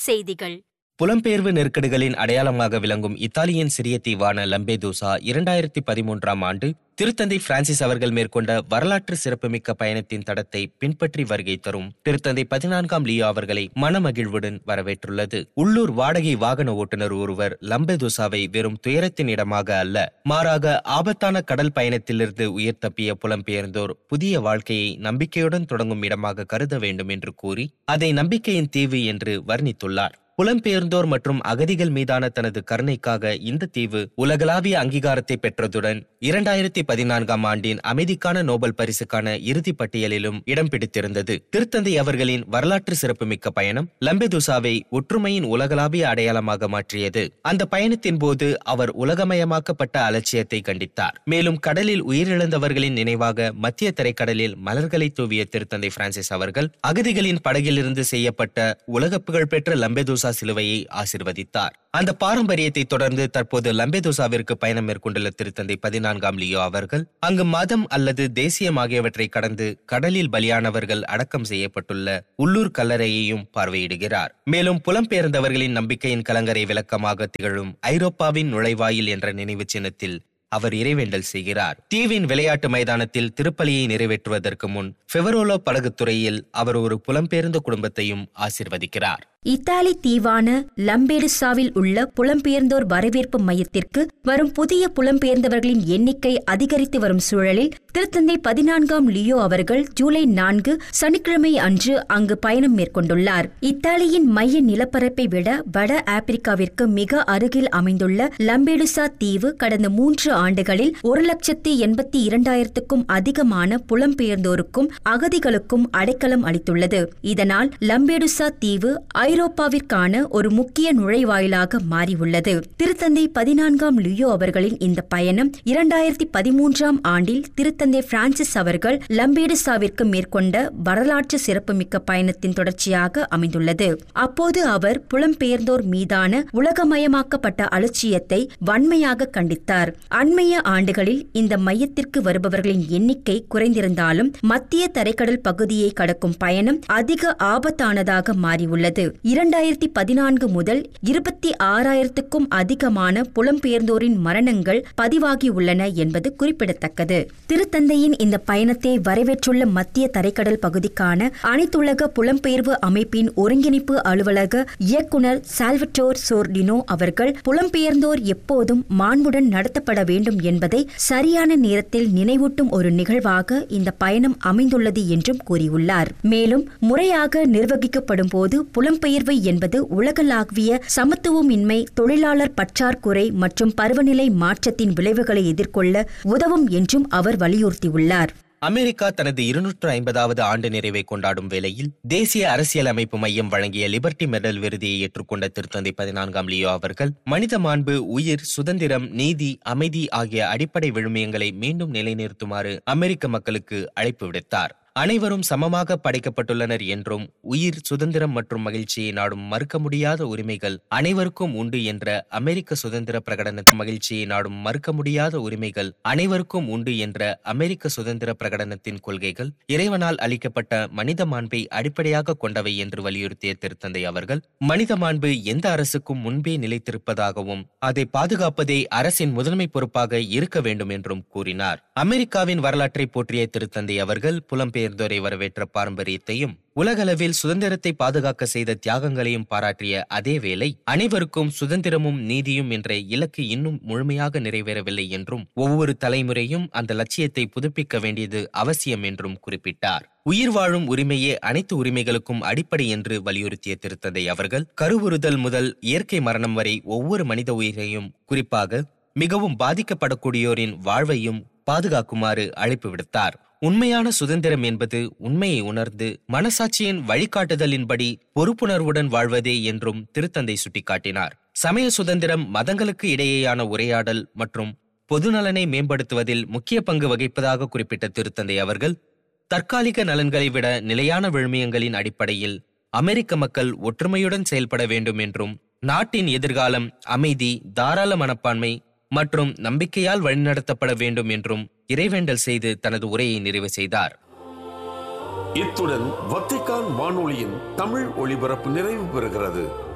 செய்திகள் புலம்பெயர்வு நெருக்கடிகளின் அடையாளமாக விளங்கும் இத்தாலியின் சிறிய தீவான லம்பேதூசா இரண்டாயிரத்தி பதிமூன்றாம் ஆண்டு திருத்தந்தை பிரான்சிஸ் அவர்கள் மேற்கொண்ட வரலாற்று சிறப்புமிக்க பயணத்தின் தடத்தை பின்பற்றி வருகை தரும் திருத்தந்தை பதினான்காம் லியோ அவர்களை மனமகிழ்வுடன் வரவேற்றுள்ளது உள்ளூர் வாடகை வாகன ஓட்டுநர் ஒருவர் லம்பேதூசாவை வெறும் துயரத்தின் இடமாக அல்ல மாறாக ஆபத்தான கடல் பயணத்திலிருந்து உயிர் தப்பிய புலம்பெயர்ந்தோர் புதிய வாழ்க்கையை நம்பிக்கையுடன் தொடங்கும் இடமாக கருத வேண்டும் என்று கூறி அதை நம்பிக்கையின் தீவு என்று வர்ணித்துள்ளார் புலம்பெயர்ந்தோர் மற்றும் அகதிகள் மீதான தனது கருணைக்காக இந்த தீவு உலகளாவிய அங்கீகாரத்தை பெற்றதுடன் இரண்டாயிரத்தி பதினான்காம் ஆண்டின் அமைதிக்கான நோபல் பரிசுக்கான இறுதி பட்டியலிலும் இடம் பிடித்திருந்தது திருத்தந்தை அவர்களின் வரலாற்று சிறப்புமிக்க பயணம் லம்பெதுசாவை ஒற்றுமையின் உலகளாவிய அடையாளமாக மாற்றியது அந்த பயணத்தின் போது அவர் உலகமயமாக்கப்பட்ட அலட்சியத்தை கண்டித்தார் மேலும் கடலில் உயிரிழந்தவர்களின் நினைவாக மத்திய தரைக்கடலில் மலர்களை தூவிய திருத்தந்தை பிரான்சிஸ் அவர்கள் அகதிகளின் படகிலிருந்து செய்யப்பட்ட உலக புகழ்பெற்ற லம்பெதுசா சிலுவையை ஆசிர்வதித்தார் அந்த பாரம்பரியத்தை தொடர்ந்து தற்போது லம்பெதுசாவிற்கு பயணம் மேற்கொண்டுள்ள திருத்தந்தை பதினான்காம் லியோ அவர்கள் அங்கு மதம் அல்லது தேசியம் ஆகியவற்றை கடந்து கடலில் பலியானவர்கள் அடக்கம் செய்யப்பட்டுள்ள உள்ளூர் கல்லறையையும் பார்வையிடுகிறார் மேலும் புலம்பெயர்ந்தவர்களின் நம்பிக்கையின் கலங்கரை விளக்கமாக திகழும் ஐரோப்பாவின் நுழைவாயில் என்ற நினைவு சின்னத்தில் அவர் இறைவேண்டல் செய்கிறார் தீவின் விளையாட்டு மைதானத்தில் திருப்பலியை நிறைவேற்றுவதற்கு முன் ஃபெவரோலோ படகுத்துறையில் அவர் ஒரு புலம்பெயர்ந்த குடும்பத்தையும் ஆசிர்வதிக்கிறார் இத்தாலி தீவான லம்பேடுசாவில் உள்ள புலம்பெயர்ந்தோர் வரவேற்பு மையத்திற்கு வரும் புதிய புலம்பெயர்ந்தவர்களின் எண்ணிக்கை அதிகரித்து வரும் சூழலில் திருத்தந்தை பதினான்காம் லியோ அவர்கள் ஜூலை நான்கு சனிக்கிழமை அன்று அங்கு பயணம் மேற்கொண்டுள்ளார் இத்தாலியின் மைய நிலப்பரப்பை விட வட ஆப்பிரிக்காவிற்கு மிக அருகில் அமைந்துள்ள லம்பேடுசா தீவு கடந்த மூன்று ஆண்டுகளில் ஒரு லட்சத்தி எண்பத்தி இரண்டாயிரத்துக்கும் அதிகமான புலம்பெயர்ந்தோருக்கும் அகதிகளுக்கும் அடைக்கலம் அளித்துள்ளது இதனால் லம்பேடுசா தீவு ஐரோப்பாவிற்கான ஒரு முக்கிய நுழைவாயிலாக மாறியுள்ளது திருத்தந்தை பதினான்காம் லியோ அவர்களின் இந்த பயணம் இரண்டாயிரத்தி பதிமூன்றாம் ஆண்டில் திருத்தந்தை பிரான்சிஸ் அவர்கள் லம்பேடுசாவிற்கு மேற்கொண்ட வரலாற்று சிறப்புமிக்க பயணத்தின் தொடர்ச்சியாக அமைந்துள்ளது அப்போது அவர் புலம்பெயர்ந்தோர் மீதான உலகமயமாக்கப்பட்ட அலட்சியத்தை வன்மையாக கண்டித்தார் அண்மைய ஆண்டுகளில் இந்த மையத்திற்கு வருபவர்களின் எண்ணிக்கை குறைந்திருந்தாலும் மத்திய தரைக்கடல் பகுதியை கடக்கும் பயணம் அதிக ஆபத்தானதாக மாறியுள்ளது இரண்டாயிரத்தி பதினான்கு முதல் இருபத்தி ஆறாயிரத்துக்கும் அதிகமான புலம்பெயர்ந்தோரின் மரணங்கள் பதிவாகியுள்ளன என்பது குறிப்பிடத்தக்கது திருத்தந்தையின் இந்த பயணத்தை வரவேற்றுள்ள மத்திய தரைக்கடல் பகுதிக்கான அனைத்துலக புலம்பெயர்வு அமைப்பின் ஒருங்கிணைப்பு அலுவலக இயக்குனர் சால்வட்டோர் சோர்டினோ அவர்கள் புலம்பெயர்ந்தோர் எப்போதும் மாண்புடன் நடத்தப்பட வேண்டும் என்பதை சரியான நேரத்தில் நினைவூட்டும் ஒரு நிகழ்வாக இந்த பயணம் அமைந்துள்ளது என்றும் கூறியுள்ளார் மேலும் முறையாக நிர்வகிக்கப்படும் போது புலம்பெயர்வு என்பது உலகளாவிய சமத்துவமின்மை தொழிலாளர் பற்றாக்குறை மற்றும் பருவநிலை மாற்றத்தின் விளைவுகளை எதிர்கொள்ள உதவும் என்றும் அவர் வலியுறுத்தியுள்ளார் அமெரிக்கா தனது இருநூற்று ஐம்பதாவது ஆண்டு நிறைவை கொண்டாடும் வேளையில் தேசிய அரசியலமைப்பு மையம் வழங்கிய லிபர்டி மெடல் விருதியை ஏற்றுக்கொண்ட திருத்தந்தை பதினான்காம் லியோ அவர்கள் மனித மாண்பு உயிர் சுதந்திரம் நீதி அமைதி ஆகிய அடிப்படை விழுமியங்களை மீண்டும் நிலைநிறுத்துமாறு அமெரிக்க மக்களுக்கு அழைப்பு விடுத்தார் அனைவரும் சமமாக படைக்கப்பட்டுள்ளனர் என்றும் உயிர் சுதந்திரம் மற்றும் மகிழ்ச்சியை நாடும் மறுக்க முடியாத உரிமைகள் அனைவருக்கும் உண்டு என்ற அமெரிக்க சுதந்திர பிரகடன மகிழ்ச்சியை நாடும் மறுக்க முடியாத உரிமைகள் அனைவருக்கும் உண்டு என்ற அமெரிக்க சுதந்திர பிரகடனத்தின் கொள்கைகள் இறைவனால் அளிக்கப்பட்ட மனித மாண்பை அடிப்படையாக கொண்டவை என்று வலியுறுத்திய திருத்தந்தை அவர்கள் மனித மாண்பு எந்த அரசுக்கும் முன்பே நிலைத்திருப்பதாகவும் அதை பாதுகாப்பதே அரசின் முதன்மை பொறுப்பாக இருக்க வேண்டும் என்றும் கூறினார் அமெரிக்காவின் வரலாற்றை போற்றிய திருத்தந்தை அவர்கள் புலம்பெயர் புலம்பெயர்ந்தோரை வரவேற்ற பாரம்பரியத்தையும் உலகளவில் சுதந்திரத்தை பாதுகாக்க செய்த தியாகங்களையும் பாராட்டிய அதே வேளை அனைவருக்கும் சுதந்திரமும் நீதியும் என்ற இலக்கு இன்னும் முழுமையாக நிறைவேறவில்லை என்றும் ஒவ்வொரு தலைமுறையும் அந்த லட்சியத்தை புதுப்பிக்க வேண்டியது அவசியம் என்றும் குறிப்பிட்டார் உயிர் வாழும் உரிமையே அனைத்து உரிமைகளுக்கும் அடிப்படை என்று வலியுறுத்திய திருத்தந்தை அவர்கள் கருவுறுதல் முதல் இயற்கை மரணம் வரை ஒவ்வொரு மனித உயிரையும் குறிப்பாக மிகவும் பாதிக்கப்படக்கூடியோரின் வாழ்வையும் பாதுகாக்குமாறு அழைப்பு விடுத்தார் உண்மையான சுதந்திரம் என்பது உண்மையை உணர்ந்து மனசாட்சியின் வழிகாட்டுதலின்படி பொறுப்புணர்வுடன் வாழ்வதே என்றும் திருத்தந்தை சுட்டிக்காட்டினார் சமய சுதந்திரம் மதங்களுக்கு இடையேயான உரையாடல் மற்றும் பொதுநலனை மேம்படுத்துவதில் முக்கிய பங்கு வகிப்பதாக குறிப்பிட்ட திருத்தந்தை அவர்கள் தற்காலிக நலன்களை விட நிலையான விழுமியங்களின் அடிப்படையில் அமெரிக்க மக்கள் ஒற்றுமையுடன் செயல்பட வேண்டும் என்றும் நாட்டின் எதிர்காலம் அமைதி தாராள மனப்பான்மை மற்றும் நம்பிக்கையால் வழிநடத்தப்பட வேண்டும் என்றும் இறைவேண்டல் செய்து தனது உரையை நிறைவு செய்தார் இத்துடன் வத்திக்கான் வானொலியின் தமிழ் ஒளிபரப்பு நிறைவு பெறுகிறது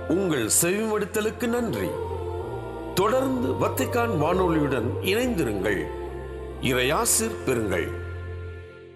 உங்கள் செவிமடுத்தலுக்கு நன்றி தொடர்ந்து வத்திக்கான் வானொலியுடன் இணைந்திருங்கள் இறையாசிர் பெறுங்கள்